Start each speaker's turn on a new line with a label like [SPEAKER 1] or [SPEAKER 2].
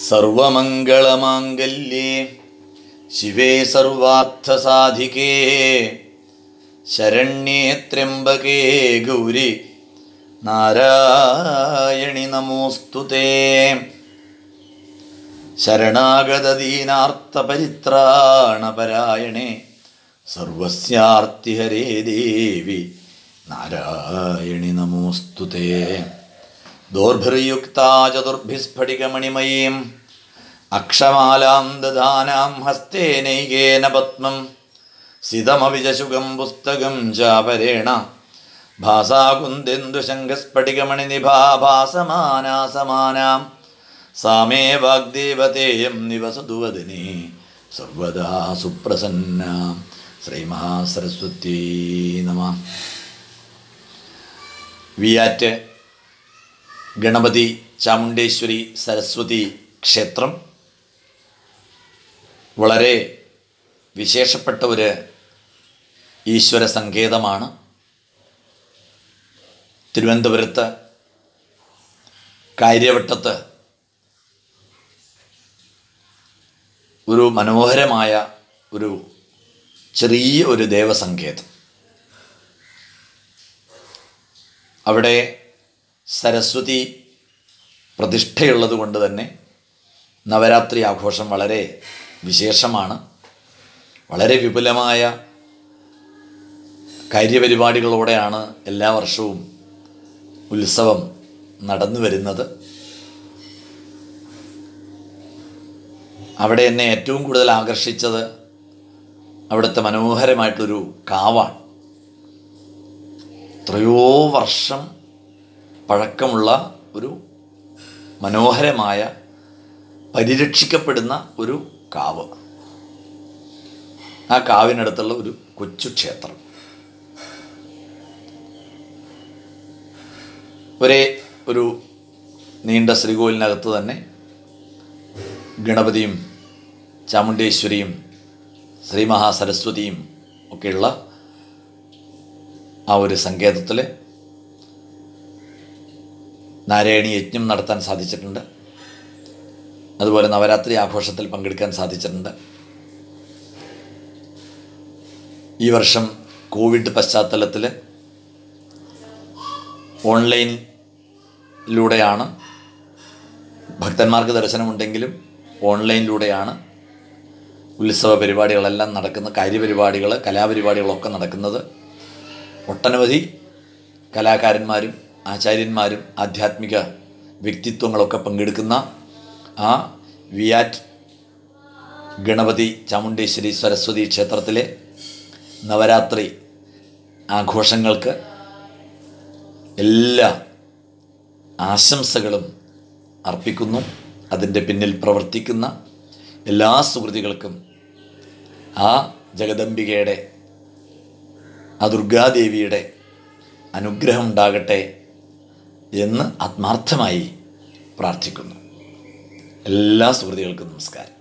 [SPEAKER 1] സർവമംഗളമാംഗല്യേ ശിവേ സർവാർത്ഥസാധികേ ശരണ്യേ ത്രയംബകേ ഗൗരി നാരായണി നമോസ്തുതേ ശരണാഗതദീനാർത്ഥപരിത്രാണപരായണേ സർവസ്യാർത്തിഹരേ ദേവി നാരായണി നമോസ്തുതേ ദോർഭിർയുക്താ ചതുർഭിസ്ഫടികമണിമയീം അക്ഷമാലാം ദധാനാം ഹസ്തേനൈകേന പത്മം സിതമവിജശുകം പുസ്തകം ചാപരേണ ഭാസാകുന്ദെന്ദുശങ്കസ്ഫടികമണിനിഭാഭാസമാനാസമാനാം സാമേ വാഗ്ദേവതേയം നിവസതു വദനേ സർവദാ സുപ്രസന്ന ശ്രീമഹാസരസ്വതി നമ വിയാറ്റ് ഗണപതി ചാമുണ്ടേശ്വരി സരസ്വതി ക്ഷേത്രം വളരെ വിശേഷപ്പെട്ട ഒരു ഈശ്വര സങ്കേതമാണ് തിരുവനന്തപുരത്ത് കാര്യവട്ടത്ത് ഒരു മനോഹരമായ ഒരു ചെറിയ ഒരു ദേവസങ്കേതം അവിടെ സരസ്വതി പ്രതിഷ്ഠയുള്ളത് കൊണ്ട് തന്നെ നവരാത്രി ആഘോഷം വളരെ വിശേഷമാണ് വളരെ വിപുലമായ കാര്യപരിപാടികളോടെയാണ് എല്ലാ വർഷവും ഉത്സവം നടന്നു വരുന്നത് അവിടെ എന്നെ ഏറ്റവും കൂടുതൽ ആകർഷിച്ചത് അവിടുത്തെ മനോഹരമായിട്ടൊരു കാവാണ് എത്രയോ വർഷം പഴക്കമുള്ള ഒരു മനോഹരമായ പരിരക്ഷിക്കപ്പെടുന്ന ഒരു കാവ് ആ കാവിനടുത്തുള്ള ഒരു കൊച്ചു ക്ഷേത്രം ഒരേ ഒരു നീണ്ട ശ്രീകോവിലിനകത്ത് തന്നെ ഗണപതിയും ചാമുണ്ടേശ്വരിയും ശ്രീ മഹാസരസ്വതിയും ഒക്കെയുള്ള ആ ഒരു സങ്കേതത്തിൽ നാരായണി യജ്ഞം നടത്താൻ സാധിച്ചിട്ടുണ്ട് അതുപോലെ നവരാത്രി ആഘോഷത്തിൽ പങ്കെടുക്കാൻ സാധിച്ചിട്ടുണ്ട് ഈ വർഷം കോവിഡ് പശ്ചാത്തലത്തിൽ ഓൺലൈനിലൂടെയാണ് ഭക്തന്മാർക്ക് ദർശനമുണ്ടെങ്കിലും ഓൺലൈനിലൂടെയാണ് ഉത്സവ പരിപാടികളെല്ലാം നടക്കുന്ന കാര്യപരിപാടികൾ കലാപരിപാടികളൊക്കെ നടക്കുന്നത് ഒട്ടനവധി കലാകാരന്മാരും ആചാര്യന്മാരും ആധ്യാത്മിക വ്യക്തിത്വങ്ങളൊക്കെ പങ്കെടുക്കുന്ന ആ വിയാറ്റ് ഗണപതി ചാമുണ്ടേശ്വരി സരസ്വതി ക്ഷേത്രത്തിലെ നവരാത്രി ആഘോഷങ്ങൾക്ക് എല്ലാ ആശംസകളും അർപ്പിക്കുന്നു അതിൻ്റെ പിന്നിൽ പ്രവർത്തിക്കുന്ന എല്ലാ സുഹൃതികൾക്കും ആ ജഗദംബികയുടെ ആ ദുർഗാദേവിയുടെ അനുഗ്രഹം ഉണ്ടാകട്ടെ എന്ന് ആത്മാർത്ഥമായി പ്രാർത്ഥിക്കുന്നു എല്ലാ സുഹൃതികൾക്കും നമസ്കാരം